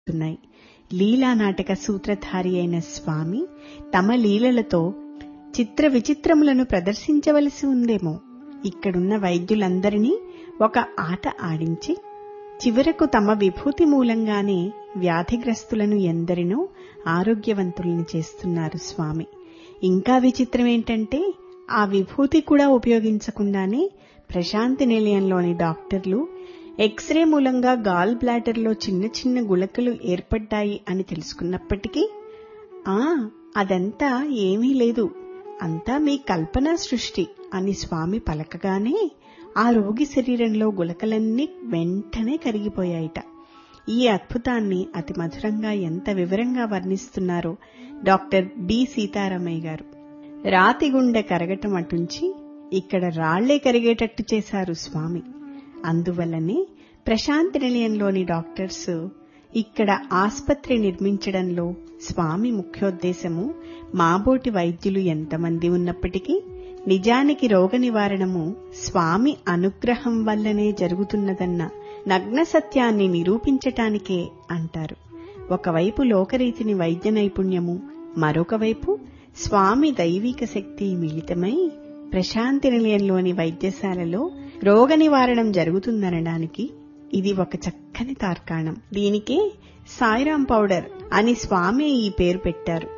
ఉన్నాయి లీలా నాటక సూత్రధారి అయిన స్వామి తమ లీలలతో చిత్ర విచిత్రములను ప్రదర్శించవలసి ఉందేమో ఇక్కడున్న వైద్యులందరినీ ఒక ఆట ఆడించి చివరకు తమ విభూతి మూలంగానే వ్యాధిగ్రస్తులను ఎందరినో ఆరోగ్యవంతుల్ని చేస్తున్నారు స్వామి ఇంకా విచిత్రం ఏంటంటే ఆ విభూతి కూడా ఉపయోగించకుండానే ప్రశాంతి నిలయంలోని డాక్టర్లు ఎక్స్రే మూలంగా గాల్ బ్లాడర్లో చిన్న చిన్న గుళకలు ఏర్పడ్డాయి అని తెలుసుకున్నప్పటికీ ఆ అదంతా ఏమీ లేదు అంతా మీ కల్పనా సృష్టి అని స్వామి పలకగానే ఆ రోగి శరీరంలో గులకలన్నీ వెంటనే కరిగిపోయాయిట ఈ అద్భుతాన్ని అతి మధురంగా ఎంత వివరంగా వర్ణిస్తున్నారో డాక్టర్ బి సీతారామయ్య గారు రాతి గుండె కరగటం అటుంచి ఇక్కడ రాళ్లే కరిగేటట్టు చేశారు స్వామి అందువల్లనే ప్రశాంతి నిలయంలోని డాక్టర్స్ ఇక్కడ ఆస్పత్రి నిర్మించడంలో స్వామి ముఖ్యోద్దేశము మాబోటి వైద్యులు ఎంతమంది ఉన్నప్పటికీ నిజానికి రోగ నివారణము స్వామి అనుగ్రహం వల్లనే జరుగుతున్నదన్న నగ్న సత్యాన్ని నిరూపించటానికే అంటారు ఒకవైపు లోకరీతిని వైద్య నైపుణ్యము మరొక వైపు స్వామి దైవిక శక్తి మిళితమై ప్రశాంతి నిలయంలోని వైద్యశాలలో రోగ నివారణం జరుగుతుందనడానికి ఇది ఒక చక్కని తార్కాణం దీనికే సాయిరాం పౌడర్ అని స్వామి ఈ పేరు పెట్టారు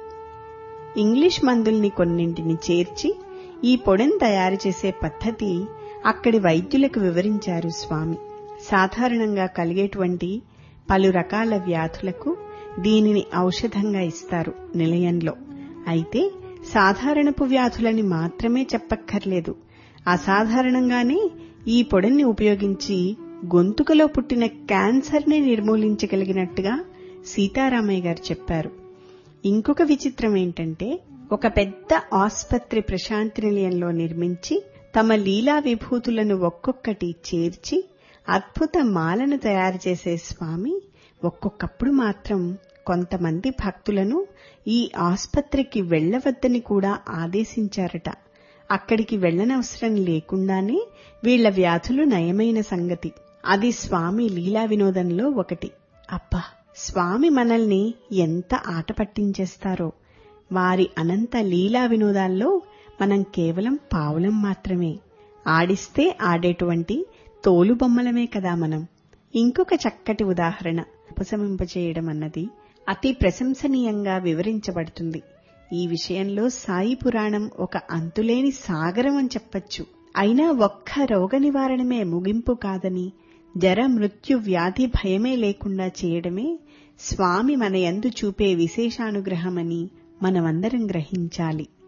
ఇంగ్లీష్ మందుల్ని కొన్నింటిని చేర్చి ఈ పొడిని తయారు చేసే పద్ధతి అక్కడి వైద్యులకు వివరించారు స్వామి సాధారణంగా కలిగేటువంటి పలు రకాల వ్యాధులకు దీనిని ఔషధంగా ఇస్తారు నిలయంలో అయితే సాధారణపు వ్యాధులని మాత్రమే చెప్పక్కర్లేదు అసాధారణంగానే ఈ పొడిని ఉపయోగించి గొంతుకలో పుట్టిన క్యాన్సర్ని నిర్మూలించగలిగినట్టుగా సీతారామయ్య గారు చెప్పారు ఇంకొక విచిత్రం ఏంటంటే ఒక పెద్ద ఆస్పత్రి ప్రశాంతి నిలయంలో నిర్మించి తమ లీలా విభూతులను ఒక్కొక్కటి చేర్చి అద్భుత మాలను తయారు చేసే స్వామి ఒక్కొక్కప్పుడు మాత్రం కొంతమంది భక్తులను ఈ ఆస్పత్రికి వెళ్లవద్దని కూడా ఆదేశించారట అక్కడికి వెళ్లనవసరం లేకుండానే వీళ్ల వ్యాధులు నయమైన సంగతి అది స్వామి లీలా వినోదంలో ఒకటి అబ్బా స్వామి మనల్ని ఎంత ఆట పట్టించేస్తారో వారి అనంత లీలా వినోదాల్లో మనం కేవలం పావులం మాత్రమే ఆడిస్తే ఆడేటువంటి తోలుబొమ్మలమే కదా మనం ఇంకొక చక్కటి ఉదాహరణ ఉపశమింపచేయడం అన్నది అతి ప్రశంసనీయంగా వివరించబడుతుంది ఈ విషయంలో సాయి పురాణం ఒక అంతులేని సాగరం అని చెప్పచ్చు అయినా ఒక్క రోగ నివారణమే ముగింపు కాదని జర మృత్యు వ్యాధి భయమే లేకుండా చేయడమే స్వామి మన యందు చూపే విశేషానుగ్రహమని మనమందరం గ్రహించాలి